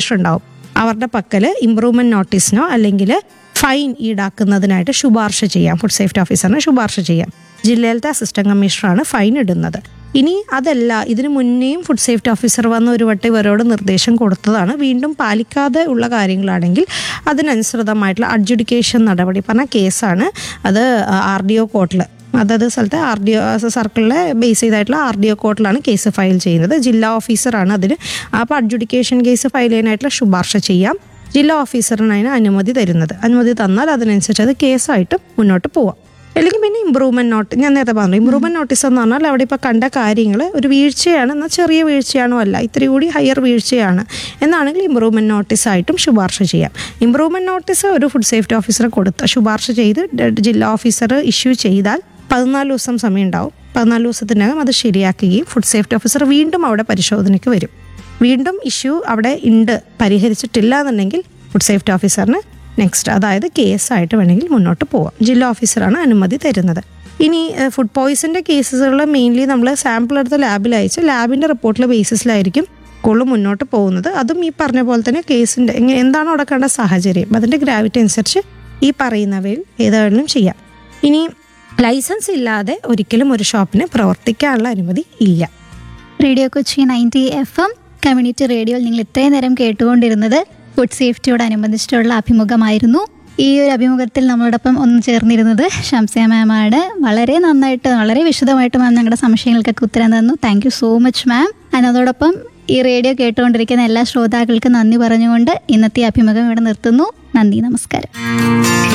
commissioner ഉണ്ടാവും അവരുടെ പക്കൽ ഇമ്പ്രൂവ്മെന്റ് നോട്ടീസിനോ അല്ലെങ്കിൽ ഫൈൻ ഈടാക്കുന്നതിനായിട്ട് ശുപാർശ ചെയ്യാം ഫുഡ് സേഫ്റ്റി ഓഫീസറിന് ശുപാർശ ചെയ്യാം ജില്ലയിലത്തെ അസിസ്റ്റന്റ് കമ്മീഷണറാണ് ഫൈൻ ഇടുന്നത് ഇനി അതല്ല ഇതിനു മുന്നേയും ഫുഡ് സേഫ്റ്റി ഓഫീസർ വന്ന ഒരു വട്ടം ഇവരോട് നിർദ്ദേശം കൊടുത്തതാണ് വീണ്ടും പാലിക്കാതെ ഉള്ള കാര്യങ്ങളാണെങ്കിൽ അതിനനുസൃതമായിട്ടുള്ള അഡ്ജുഡിക്കേഷൻ നടപടി പറഞ്ഞ കേസാണ് അത് ആർ ഡി ഒ കോർട്ടിൽ അതായത് സ്ഥലത്തെ ആർ ഡി ഒ സർക്കിളിലെ ബേസ് ചെയ്തായിട്ടുള്ള ആർ ഡി ഒ കോർട്ടിലാണ് കേസ് ഫയൽ ചെയ്യുന്നത് ജില്ലാ ഓഫീസറാണ് അതിന് അപ്പോൾ അഡ്ജുഡിക്കേഷൻ കേസ് ഫയൽ ചെയ്യാനായിട്ടുള്ള ശുപാർശ ചെയ്യാം ജില്ലാ ഓഫീസറിന് അതിന് അനുമതി തരുന്നത് അനുമതി തന്നാൽ അതിനനുസരിച്ച് അത് കേസായിട്ട് മുന്നോട്ട് പോവാം അല്ലെങ്കിൽ പിന്നെ ഇമ്പ്രൂവ്മെന്റ് നോട്ട് ഞാൻ നേരത്തെ പറഞ്ഞു ഇമ്പ്രൂവ്മെന്റ് നോട്ടീസ് എന്ന് പറഞ്ഞാൽ അവിടെ ഇപ്പോൾ കണ്ട കാര്യങ്ങൾ ഒരു വീഴ്ചയാണ് എന്നാൽ ചെറിയ വീഴ്ചയാണോ അല്ല ഇത്തിരി കൂടി ഹയർ വീഴ്ചയാണ് എന്നാണെങ്കിൽ ഇമ്പ്രൂവ്മെന്റ് നോട്ടീസ് ആയിട്ടും ശുപാർശ ചെയ്യാം ഇമ്പ്രൂവ്മെന്റ് നോട്ടീസ് ഒരു ഫുഡ് സേഫ്റ്റി ഓഫീസർ കൊടുത്ത ശുപാർശ ചെയ്ത് ഡ- ജില്ലാ ഓഫീസർ ഇഷ്യൂ ചെയ്താൽ പതിനാല് ദിവസം സമയം ഉണ്ടാവും പതിനാല് ദിവസത്തിനകം അത് ശരിയാക്കുകയും ഫുഡ് സേഫ്റ്റി ഓഫീസർ വീണ്ടും അവിടെ പരിശോധനയ്ക്ക് വരും വീണ്ടും ഇഷ്യൂ അവിടെ ഉണ്ട് പരിഹരിച്ചിട്ടില്ല എന്നുണ്ടെങ്കിൽ ഫുഡ് സേഫ്റ്റി ഓഫീസറിന് നെക്സ്റ്റ് അതായത് കേസായിട്ട് വേണമെങ്കിൽ മുന്നോട്ട് പോവാം ജില്ലാ ഓഫീസറാണ് അനുമതി തരുന്നത് ഇനി ഫുഡ് പോയ്സൻ്റെ കേസുകൾ മെയിൻലി നമ്മൾ സാമ്പിൾ എടുത്ത് ലാബിൽ അയച്ച് ലാബിൻ്റെ റിപ്പോർട്ടിലെ ബേസിസിലായിരിക്കും കൂടുതൽ മുന്നോട്ട് പോകുന്നത് അതും ഈ പറഞ്ഞ പോലെ തന്നെ കേസിൻ്റെ എങ്ങനെ എന്താണോ നടക്കേണ്ട സാഹചര്യം അതിൻ്റെ ഗ്രാവിറ്റി അനുസരിച്ച് ഈ പറയുന്നവയിൽ ഏതായാലും ചെയ്യാം ഇനി ലൈസൻസ് ഇല്ലാതെ ഒരിക്കലും ഒരു ഷോപ്പിന് പ്രവർത്തിക്കാനുള്ള അനുമതി ഇല്ല radio Kochi ninety F M community റേഡിയോയിൽ നിങ്ങൾ ഇത്രയും നേരം കേട്ടുകൊണ്ടിരുന്നത് ഫുഡ് സേഫ്റ്റിയോടനുബന്ധിച്ചിട്ടുള്ള അഭിമുഖമായിരുന്നു ഈ ഒരു അഭിമുഖത്തിൽ നമ്മളോടൊപ്പം ഒന്ന് ചേർന്നിരുന്നത് ഷംസിയ മാമാണ് വളരെ നന്നായിട്ട് വളരെ വിശദമായിട്ട് മാം ഞങ്ങളുടെ സംശയങ്ങൾക്കൊക്കെ ഉത്തരം തന്നു thank you so much ma'am അതിനോടൊപ്പം ഈ റേഡിയോ കേട്ടുകൊണ്ടിരിക്കുന്ന എല്ലാ ശ്രോതാക്കൾക്കും നന്ദി പറഞ്ഞുകൊണ്ട് ഇന്നത്തെ അഭിമുഖം ഇവിടെ നിർത്തുന്നു നന്ദി നമസ്കാരം